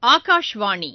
ஆகாஷ்வாணி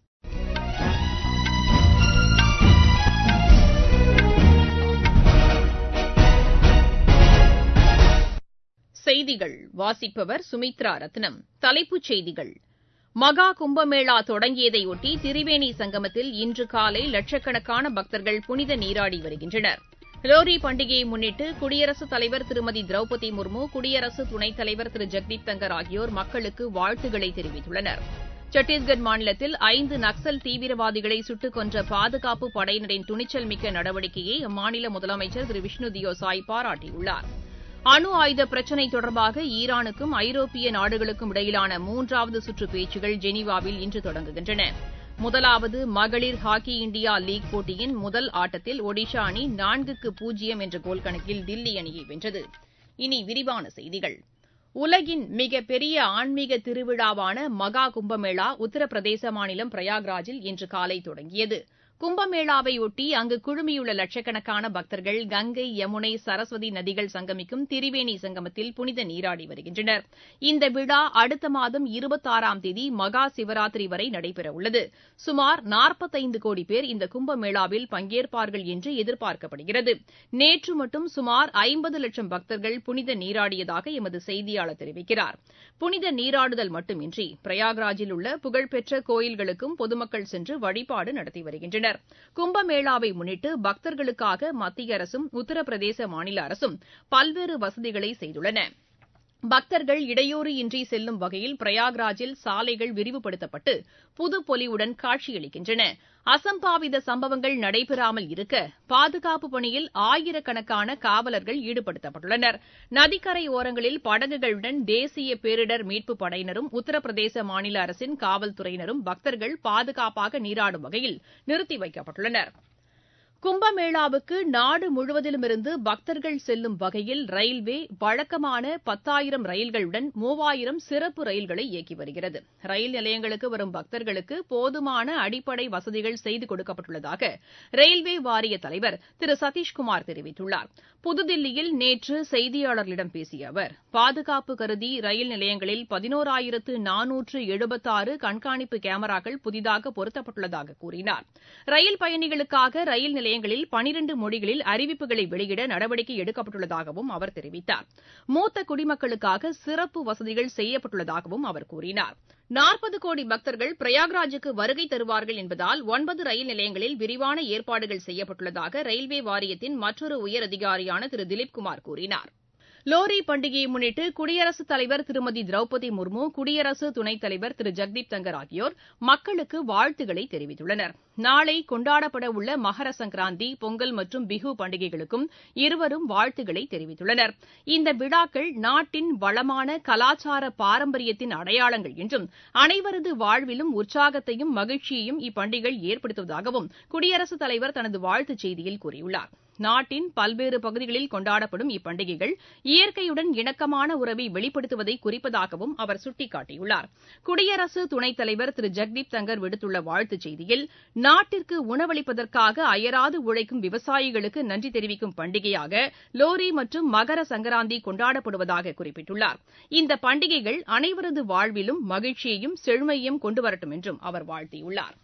செய்திகள் வாசிப்பவர் சுமித்ரா ரத்னம் தலைப்புச் செய்திகள் மகா கும்பமேளா தொடங்கியதையொட்டி திரிவேணி சங்கமத்தில் இன்று காலை லட்சக்கணக்கான பக்தர்கள் புனித நீராடி வருகின்றனர் லோரி பண்டிகையை முன்னிட்டு குடியரசுத் தலைவர் திருமதி திரௌபதி முர்மு குடியரசு துணைத் தலைவர் திரு ஜெக்தீப் தங்கர் ஆகியோர் மக்களுக்கு வாழ்த்துக்களை தெரிவித்துள்ளனர் சத்தீஸ்கர் மாநிலத்தில் ஐந்து நக்சல் தீவிரவாதிகளை சுட்டுக் கொன்ற பாதுகாப்பு படையினரின் துணிச்சல் மிக்க நடவடிக்கையை அம்மாநில முதலமைச்சர் திரு விஷ்ணு தியோ சாய் பாராட்டியுள்ளார் அணு ஆயுத பிரச்சினை தொடர்பாக ஈரானுக்கும் ஐரோப்பிய நாடுகளுக்கும் இடையிலான மூன்றாவது சுற்று பேச்சுகள் ஜெனீவாவில் இன்று தொடங்குகின்றன முதலாவது மகளிர் ஹாக்கி இண்டியா லீக் போட்டியின் முதல் ஆட்டத்தில் ஒடிஷா அணி நான்குக்கு பூஜ்ஜியம் என்ற கோல் கணக்கில் தில்லி அணியை வென்றது இனி விரிவான செய்திகள் உலகின் மிகப்பெரிய ஆன்மீக திருவிழாவான மகா கும்பமேளா உத்தரப்பிரதேச மாநிலம் பிரயாக்ராஜில் இன்று காலை தொடங்கியது கும்பமேளாவையொட்டி அங்கு குழுமியுள்ள லட்சக்கணக்கான பக்தர்கள் கங்கை யமுனை சரஸ்வதி நதிகள் சங்கமிக்கும் திரிவேணி சங்கமத்தில் புனித நீராடி வருகின்றனர் இந்த விழா அடுத்த மாதம் இருபத்தாறாம் தேதி மகா சிவராத்திரி வரை நடைபெறவுள்ளது சுமார் நாற்பத்தைந்து கோடி பேர் இந்த கும்பமேளாவில் பங்கேற்பார்கள் என்று எதிர்பார்க்கப்படுகிறது நேற்று மட்டும் சுமார் ஐம்பது லட்சம் பக்தர்கள் புனித நீராடியதாக எமது செய்தியாளர் தெரிவிக்கிறார் புனித நீராடுதல் மட்டுமின்றி பிரயாக்ராஜில் உள்ள புகழ்பெற்ற கோயில்களுக்கும் பொதுமக்கள் சென்று வழிபாடு நடத்தி வருகின்றனர் கும்பமேளாவை முன்னிட்டு பக்தர்களுக்காக மத்திய அரசும் உத்தரப்பிரதேச மாநில அரசும் பல்வேறு வசதிகளை செய்துள்ளன பக்தர்கள் இடையூறு இன்றி செல்லும் வகையில் பிரயாக்ராஜில் சாலைகள் விரிவுபடுத்தப்பட்டு புதுப்பொலிவுடன் காட்சியளிக்கின்றன அசம்பாவித சம்பவங்கள் நடைபெறாமல் இருக்க பாதுகாப்பு பணியில் ஆயிரக்கணக்கான காவலர்கள் ஈடுபடுத்தப்பட்டுள்ளனர் நதிக்கரை ஓரங்களில் படகுகளுடன் தேசிய பேரிடர் மீட்புப் படையினரும் உத்தரப்பிரதேச மாநில அரசின் காவல்துறையினரும் பக்தர்கள் பாதுகாப்பாக நீராடும் வகையில் நிறுத்தி வைக்கப்பட்டுள்ளனா் கும்பமேளாவுக்கு நாடு முழுவதிலுமிருந்து பக்தர்கள் செல்லும் வகையில் ரயில்வே வழக்கமான பத்தாயிரம் ரயில்களுடன் மூவாயிரம் சிறப்பு ரயில்களை இயக்கி வருகிறது ரயில் நிலையங்களுக்கு வரும் பக்தர்களுக்கு போதுமான அடிப்படை வசதிகள் செய்து கொடுக்கப்பட்டுள்ளதாக ரயில்வே வாரிய தலைவர் திரு சதீஷ்குமார் தெரிவித்துள்ளார் புதுதில்லியில் நேற்று செய்தியாளர்களிடம் பேசிய அவர் பாதுகாப்பு கருதி ரயில் நிலையங்களில் பதினோராயிரத்து நானூற்று எழுபத்தாறு கண்காணிப்பு கேமராக்கள் புதிதாக பொருத்தப்பட்டுள்ளதாக கூறினார் ரயில் பயணிகளுக்காக ரயில் நிலையங்களில் பனிரண்டு மொழிகளில் அறிவிப்புகளை வெளியிட நடவடிக்கை எடுக்கப்பட்டுள்ளதாகவும் அவர் தெரிவித்தார் மூத்த குடிமக்களுக்காக சிறப்பு வசதிகள் செய்யப்பட்டுள்ளதாகவும் அவர் கூறினார் நாற்பது கோடி பக்தர்கள் பிரயாக்ராஜுக்கு வருகை தருவார்கள் என்பதால் ஒன்பது ரயில் நிலையங்களில் விரிவான ஏற்பாடுகள் செய்யப்பட்டுள்ளதாக ரயில்வே வாரியத்தின் மற்றொரு உயரதிகாரியான திரு திலீப்குமார் கூறினார் லோரி பண்டிகையை முன்னிட்டு குடியரசுத் தலைவர் திருமதி திரௌபதி முர்மு குடியரசு துணைத் தலைவர் திரு ஜெக்தீப் தங்கர் ஆகியோர் மக்களுக்கு வாழ்த்துக்களை தெரிவித்துள்ளனர் நாளை கொண்டாடப்பட உள்ள மகர சங்கராந்தி பொங்கல் மற்றும் பிஹு பண்டிகைகளுக்கும் இருவரும் வாழ்த்துக்களை தெரிவித்துள்ளனர் இந்த விழாக்கள் நாட்டின் வளமான கலாச்சார பாரம்பரியத்தின் அடையாளங்கள் என்றும் அனைவரது வாழ்விலும் உற்சாகத்தையும் மகிழ்ச்சியையும் இப்பண்டிகைகள் ஏற்படுத்துவதாகவும் குடியரசுத் தலைவர் தனது வாழ்த்துச் செய்தியில் கூறியுள்ளார் நாட்டின் பல்வேறு பகுதிகளில் கொண்டாடப்படும் இப்பண்டிகைகள் இயற்கையுடன் இணக்கமான உறவை வெளிப்படுத்துவதை குறிப்பதாகவும் அவர் சுட்டிக்காட்டியுள்ளார் குடியரசு துணைத் தலைவர் திரு ஜெக்தீப் தங்கர் விடுத்துள்ள வாழ்த்துச் செய்தியில் நாட்டிற்கு உணவளிப்பதற்காக அயராது உழைக்கும் விவசாயிகளுக்கு நன்றி தெரிவிக்கும் பண்டிகையாக லோரி மற்றும் மகர சங்கராந்தி கொண்டாடப்படுவதாக குறிப்பிட்டுள்ளார் இந்த பண்டிகைகள் அனைவரது வாழ்விலும் மகிழ்ச்சியையும் செழுமையையும் கொண்டுவரட்டும் என்றும் அவர் வாழ்த்தியுள்ளார்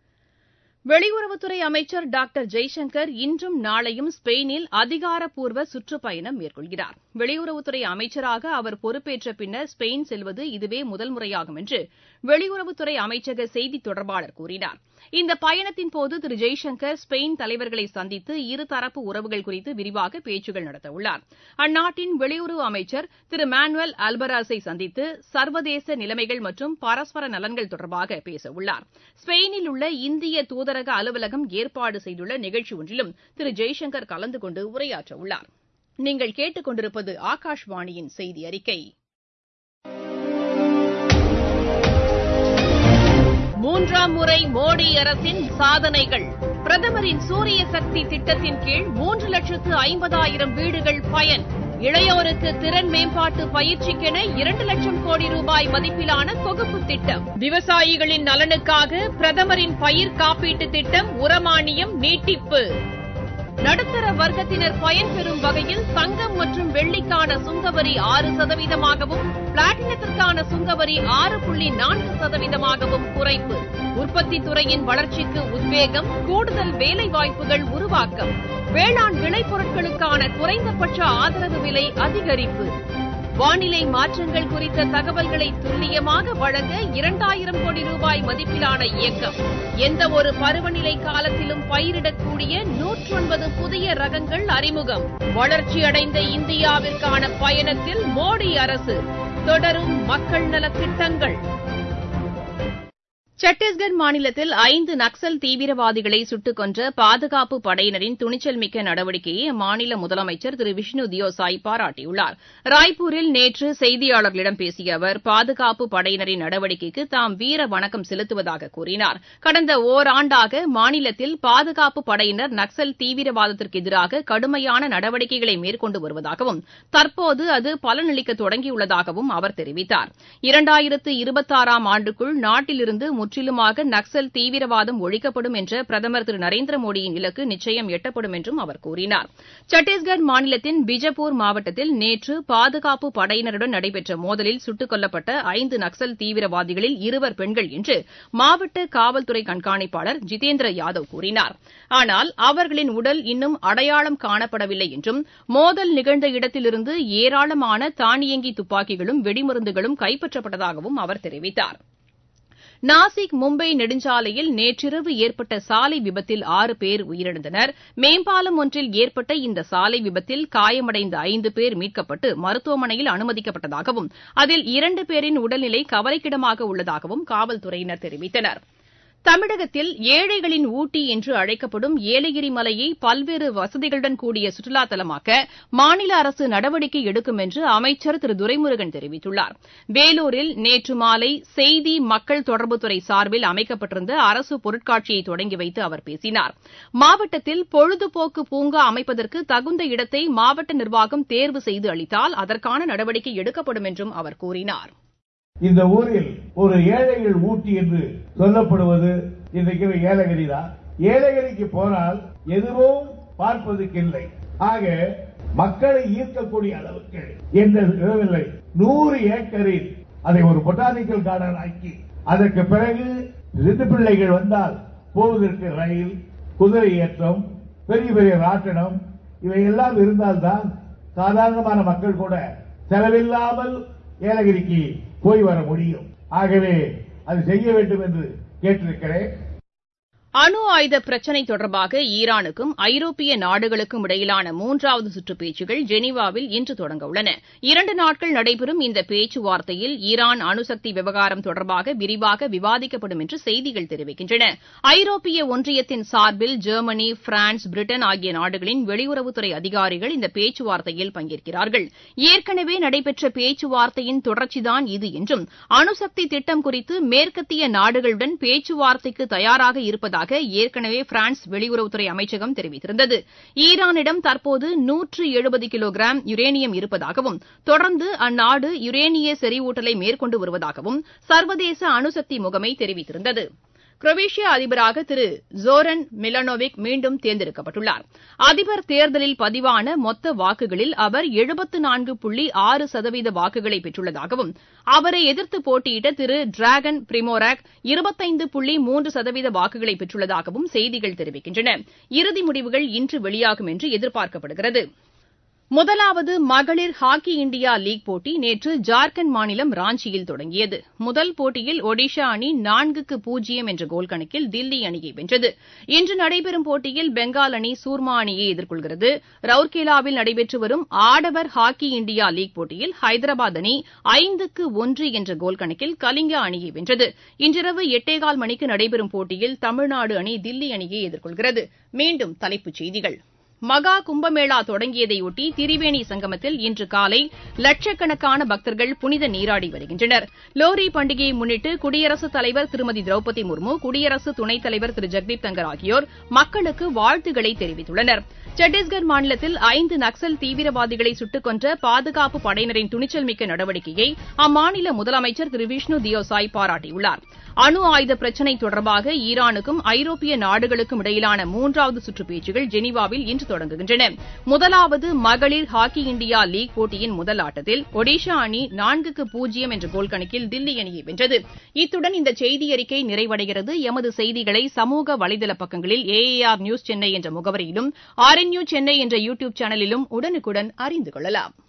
வெளியுறவுத்துறை அமைச்சர் டாக்டர் ஜெய்சங்கர் இன்றும் நாளையும் ஸ்பெயினில் அதிகாரப்பூர்வ சுற்றுப்பயணம் மேற்கொள்கிறார் வெளியுறவுத்துறை அமைச்சராக அவர் பொறுப்பேற்ற பின்னர் ஸ்பெயின் செல்வது இதுவே முதல் முறையாகும் என்று வெளியுறவுத்துறை அமைச்சக செய்தித் தொடர்பாளர் கூறினார் இந்த பயணத்தின்போது திரு ஜெய்சங்கர் ஸ்பெயின் தலைவர்களை சந்தித்து இருதரப்பு உறவுகள் குறித்து விரிவாக பேச்சுக்கள் நடத்தவுள்ளார் அந்நாட்டின் வெளியுறவு அமைச்சர் திரு மானுவேல் அல்பராஸை சந்தித்து சர்வதேச நிலைமைகள் மற்றும் பரஸ்பர நலன்கள் தொடர்பாக பேசவுள்ளார் ஸ்பெயினில் உள்ள இந்திய தூதரக அலுவலகம் ஏற்பாடு செய்துள்ள நிகழ்ச்சி ஒன்றிலும் திரு ஜெய்சங்கர் கலந்து கொண்டு உரையாற்றவுள்ளார் நீங்கள் கேட்டுக் கொண்டிருப்பது ஆகாஷ்வாணியின் செய்தி அறிக்கை மூன்றாம் முறை மோடி அரசின் சாதனைகள் பிரதமரின் சூரிய சக்தி திட்டத்தின் கீழ் மூன்று லட்சத்து ஐம்பதாயிரம் வீடுகள் பயன் இளையோருக்கு திறன் மேம்பாட்டு பயிற்சிக்கென இரண்டு லட்சம் கோடி ரூபாய் மதிப்பிலான தொகுப்பு திட்டம் விவசாயிகளின் நலனுக்காக பிரதமரின் பயிர் காப்பீட்டு திட்டம் உரமானியம் நீட்டிப்பு நடுத்தர வர்க்கத்தினர் பயன்பெறும் வகையில் தங்கம் மற்றும் வெள்ளிக்கான சுங்கவரி ஆறு சதவீதமாகவும் பிளாட்டினத்திற்கான சுங்கவரி ஆறு புள்ளி நான்கு சதவீதமாகவும் குறைப்பு உற்பத்தி துறையின் வளர்ச்சிக்கு உத்வேகம் கூடுதல் வேலைவாய்ப்புகள் உருவாக்கம் வேளாண் விளைபொருட்களுக்கான குறைந்தபட்ச ஆதரவு விலை அதிகரிப்பு வானிலை மாற்றங்கள் குறித்த தகவல்களை துல்லியமாக வழங்க இரண்டாயிரம் கோடி ரூபாய் மதிப்பிலான இயக்கம் எந்த ஒரு பருவநிலை காலத்திலும் பயிரிடக்கூடிய நூற்றொன்பது புதிய ரகங்கள் அறிமுகம் வளர்ச்சியடைந்த இந்தியாவிற்கான பயணத்தில் மோடி அரசு தொடரும் மக்கள் நலத் திட்டங்கள் சத்தீஸ்கர் மாநிலத்தில் ஐந்து நக்சல் தீவிரவாதிகளை சுட்டுக் கொன்ற பாதுகாப்பு படையினரின் துணிச்சல் மிக்க நடவடிக்கையை அம்மாநில முதலமைச்சர் திரு விஷ்ணு தியோ சாய் பாராட்டியுள்ளார் ராய்ப்பூரில் நேற்று செய்தியாளர்களிடம் பேசிய அவர் பாதுகாப்பு படையினரின் நடவடிக்கைக்கு தாம் வீர வணக்கம் செலுத்துவதாக கூறினார் கடந்த ஒராண்டாக மாநிலத்தில் பாதுகாப்பு படையினர் நக்சல் தீவிரவாதத்திற்கு எதிராக கடுமையான நடவடிக்கைகளை மேற்கொண்டு வருவதாகவும் தற்போது அது பலனளிக்க தொடங்கியுள்ளதாகவும் அவர் தெரிவித்தார் இரண்டாயிரத்து இருபத்தாறாம் ஆண்டுக்குள் நாட்டிலிருந்து முற்றிலுமாக நக்சல் தீவிரவாதம் ஒழிக்கப்படும் என்ற பிரதமர் திரு நரேந்திர மோடியின் இலக்கு நிச்சயம் எட்டப்படும் என்றும் அவர் கூறினார் சத்தீஸ்கர் மாநிலத்தின் பிஜப்பூர் மாவட்டத்தில் நேற்று பாதுகாப்பு படையினருடன் நடைபெற்ற மோதலில் சுட்டுக் கொல்லப்பட்ட ஐந்து நக்சல் தீவிரவாதிகளில் இருவர் பெண்கள் என்று மாவட்ட காவல்துறை கண்காணிப்பாளர் ஜிதேந்திர யாதவ் கூறினார் ஆனால் அவர்களின் உடல் இன்னும் அடையாளம் காணப்படவில்லை என்றும் மோதல் நிகழ்ந்த இடத்திலிருந்து ஏராளமான தானியங்கி துப்பாக்கிகளும் வெடிமருந்துகளும் கைப்பற்றப்பட்டதாகவும் அவர் தெரிவித்தார் நாசிக் மும்பை நெடுஞ்சாலையில் நேற்றிரவு ஏற்பட்ட சாலை விபத்தில் ஆறு பேர் உயிரிழந்தனர் மேம்பாலம் ஒன்றில் ஏற்பட்ட இந்த சாலை விபத்தில் காயமடைந்த ஐந்து பேர் மீட்கப்பட்டு மருத்துவமனையில் அனுமதிக்கப்பட்டதாகவும் அதில் இரண்டு பேரின் உடல்நிலை கவலைக்கிடமாக உள்ளதாகவும் காவல்துறையினர் தெரிவித்தனர் தமிழகத்தில் ஏழைகளின் ஊட்டி என்று அழைக்கப்படும் ஏலகிரி மலையை பல்வேறு வசதிகளுடன் கூடிய சுற்றுலா தலமாக்க மாநில அரசு நடவடிக்கை எடுக்கும் என்று அமைச்சர் திரு துரைமுருகன் தெரிவித்துள்ளார் வேலூரில் நேற்று மாலை செய்தி மக்கள் தொடர்புத்துறை சார்பில் அமைக்கப்பட்டிருந்த அரசு பொருட்காட்சியை தொடங்கி வைத்து அவர் பேசினார் மாவட்டத்தில் பொழுதுபோக்கு பூங்கா அமைப்பதற்கு தகுந்த இடத்தை மாவட்ட நிர்வாகம் தேர்வு செய்து அளித்தால் அதற்கான நடவடிக்கை எடுக்கப்படும் என்றும் அவர் கூறினார் இந்த ஊரில் ஒரு ஏழைகள் ஊட்டி என்று சொல்லப்படுவது இன்றைக்கு ஏலகிரி தான் ஏலகிரிக்கு போனால் எதுவும் பார்ப்பதற்கு இல்லை ஆக மக்களை ஈர்க்கக்கூடிய அளவுக்கு எந்த இடமில்லை நூறு ஏக்கரில் அதை ஒரு பொட்டானிக்கல் கார்டன் ஆக்கி அதற்கு பிறகு சிறு பிள்ளைகள் வந்தால் போவதற்கு ரயில் குதிரை ஏற்றம் பெரிய பெரிய ராட்டனம் இவையெல்லாம் இருந்தால்தான் சாதாரணமான மக்கள் கூட செலவில்லாமல் ஏலகிரிக்கு போய் வர முடியும் ஆகவே அது செய்ய வேண்டும் என்று கேட்டிருக்கிறேன் அணு ஆயுத பிரச்சினை தொடர்பாக ஈரானுக்கும் ஐரோப்பிய நாடுகளுக்கும் இடையிலான மூன்றாவது சுற்று பேச்சுகள் ஜெனீவாவில் இன்று தொடங்க உள்ளன இரண்டு நாட்கள் நடைபெறும் இந்த பேச்சுவார்த்தையில் ஈரான் அணுசக்தி விவகாரம் தொடர்பாக விரிவாக விவாதிக்கப்படும் என்று செய்திகள் தெரிவிக்கின்றன ஐரோப்பிய ஒன்றியத்தின் சார்பில் ஜெர்மனி பிரான்ஸ் பிரிட்டன் ஆகிய நாடுகளின் வெளியுறவுத்துறை அதிகாரிகள் இந்த பேச்சுவார்த்தையில் பங்கேற்கிறார்கள் ஏற்கனவே நடைபெற்ற பேச்சுவார்த்தையின் தொடர்ச்சிதான் இது என்றும் அணுசக்தி திட்டம் குறித்து மேற்கத்திய நாடுகளுடன் பேச்சுவார்த்தைக்கு தயாராக இருப்பதாக ஏற்கனவே பிரான்ஸ் வெளியுறவுத்துறை அமைச்சகம் தெரிவித்திருந்தது ஈரானிடம் தற்போது நூற்று எழுபது கிலோகிராம் யுரேனியம் இருப்பதாகவும் தொடர்ந்து அந்நாடு யுரேனிய செறிவூட்டலை மேற்கொண்டு வருவதாகவும் சர்வதேச அணுசக்தி முகமை தெரிவித்திருந்தது குரோவேஷியா அதிபராக திரு ஜோரன் மிலனோவிக் மீண்டும் தேர்ந்தெடுக்கப்பட்டுள்ளார் அதிபர் தேர்தலில் பதிவான மொத்த வாக்குகளில் அவர் எழுபத்து நான்கு புள்ளி ஆறு சதவீத வாக்குகளை பெற்றுள்ளதாகவும் அவரை எதிர்த்து போட்டியிட்ட திரு டிராகன் பிரிமோராக் இருபத்தைந்து புள்ளி மூன்று சதவீத வாக்குகளை பெற்றுள்ளதாகவும் செய்திகள் தெரிவிக்கின்றன இறுதி முடிவுகள் இன்று வெளியாகும் என்று எதிர்பார்க்கப்படுகிறது முதலாவது மகளிர் ஹாக்கி இண்டியா லீக் போட்டி நேற்று ஜார்க்கண்ட் மாநிலம் ராஞ்சியில் தொடங்கியது முதல் போட்டியில் ஒடிஷா அணி நான்குக்கு பூஜ்ஜியம் என்ற கோல் கணக்கில் தில்லி அணியை வென்றது இன்று நடைபெறும் போட்டியில் பெங்கால் அணி சூர்மா அணியை எதிர்கொள்கிறது ரவுர்கேலாவில் நடைபெற்று வரும் ஆடவர் ஹாக்கி இண்டியா லீக் போட்டியில் ஹைதராபாத் அணி ஐந்துக்கு ஒன்று என்ற கோல் கணக்கில் கலிங்கா அணியை வென்றது இன்றிரவு எட்டேகால் மணிக்கு நடைபெறும் போட்டியில் தமிழ்நாடு அணி தில்லி அணியை எதிர்கொள்கிறது மீண்டும் தலைப்புச் செய்திகள் மகா கும்பமேளா தொடங்கியதையொட்டி திரிவேணி சங்கமத்தில் இன்று காலை லட்சக்கணக்கான பக்தர்கள் புனித நீராடி வருகின்றனர் லோரி பண்டிகையை முன்னிட்டு குடியரசுத் தலைவர் திருமதி திரௌபதி முர்மு குடியரசு துணைத் தலைவர் திரு ஜெக்தீப் தங்கர் ஆகியோர் மக்களுக்கு வாழ்த்துக்களை தெரிவித்துள்ளனர் சத்தீஸ்கர் மாநிலத்தில் ஐந்து நக்சல் தீவிரவாதிகளை சுட்டுக் கொன்ற பாதுகாப்பு படையினரின் துணிச்சல் மிக்க நடவடிக்கையை அம்மாநில முதலமைச்சர் திரு விஷ்ணு தியோ சாய் பாராட்டியுள்ளார் அணு ஆயுத பிரச்சினை தொடர்பாக ஈரானுக்கும் ஐரோப்பிய நாடுகளுக்கும் இடையிலான மூன்றாவது சுற்று பேச்சுகள் ஜெனீவாவில் இன்று தொடங்குகின்றன முதலாவது மகளிர் ஹாக்கி இந்தியா லீக் போட்டியின் முதல் ஆட்டத்தில் ஒடிஷா அணி நான்குக்கு பூஜ்ஜியம் என்ற கோல் கணக்கில் தில்லி அணியை வென்றது இத்துடன் இந்த செய்தி அறிக்கை நிறைவடைகிறது எமது செய்திகளை சமூக வலைதள பக்கங்களில் ஏஏஆர் நியூஸ் சென்னை என்ற முகவரியிலும் ஆர் என் யூ சென்னை என்ற யூ டியூப் சேனலிலும் உடனுக்குடன் அறிந்து கொள்ளலாம்